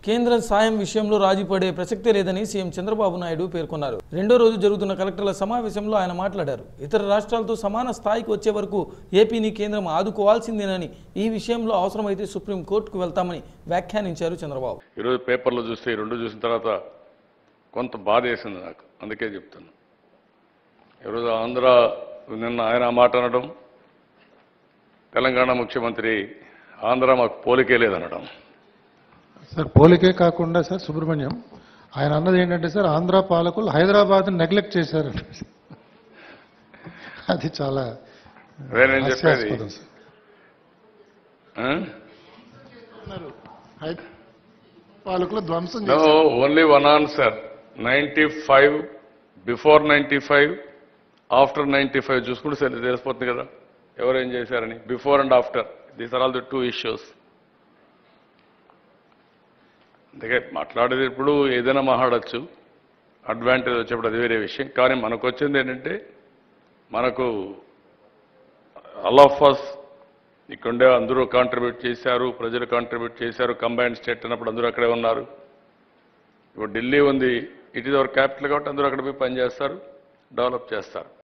కేంద్ర సాయం విషయంలో రాజీ పడే ప్రసక్తే లేదని సీఎం చంద్రబాబు నాయుడు పేర్కొన్నారు రెండో రోజు జరుగుతున్న కలెక్టర్ల సమావేశంలో ఆయన మాట్లాడారు ఇతర రాష్ట్రాలతో సమాన స్థాయికి వచ్చే వరకు ఏపీని కేంద్రం ఆదుకోవాల్సిందేనని ఈ విషయంలో అవసరమైతే సుప్రీంకోర్టుకు వెళ్తామని వ్యాఖ్యానించారు చంద్రబాబు ఈరోజు పేపర్లో చూస్తే ఈ రెండు చూసిన తర్వాత కొంత బాధ వేసింది నాకు అందుకే చెప్తున్నా ఈరోజు ఆంధ్ర నిన్న ఆయన ఆ మాట అనడం తెలంగాణ ముఖ్యమంత్రి ఆంధ్ర మాకు పోలికే లేదనడం సార్ పోలికే కాకుండా సార్ సుబ్రహ్మణ్యం ఆయన అన్నది ఏంటంటే సార్ ఆంధ్ర పాలకులు హైదరాబాద్ నెగ్లెక్ట్ చేశారంట అది చాలా అదే నేను చెప్పేది హాస్యాస్పదం సార్. ఆ? హై- పాలకులు ధ్వంసం No, only one answer. 95, before 95, after 95 చూసుకుంటే సరే తెలిసిపోతుంది కదా ఎవరేం చేశారని before and after these are all the two issues అందుకే మాట్లాడేది ఇప్పుడు ఏదైనా మాట్లాడచ్చు అడ్వాంటేజ్ వచ్చేప్పుడు అది వేరే విషయం కానీ మనకు వచ్చింది ఏంటంటే మనకు ఆల్ ఆఫ్ అస్ ఇక్కడే అందరూ కాంట్రిబ్యూట్ చేశారు ప్రజలు కాంట్రిబ్యూట్ చేశారు కంబైన్డ్ స్టేట్ అన్నప్పుడు అందరూ అక్కడే ఉన్నారు ఇప్పుడు ఢిల్లీ ఉంది ఇట్ ఈస్ అవర్ క్యాపిటల్ కాబట్టి అందరూ అక్కడ పోయి పనిచేస్తారు డెవలప్ చేస్తారు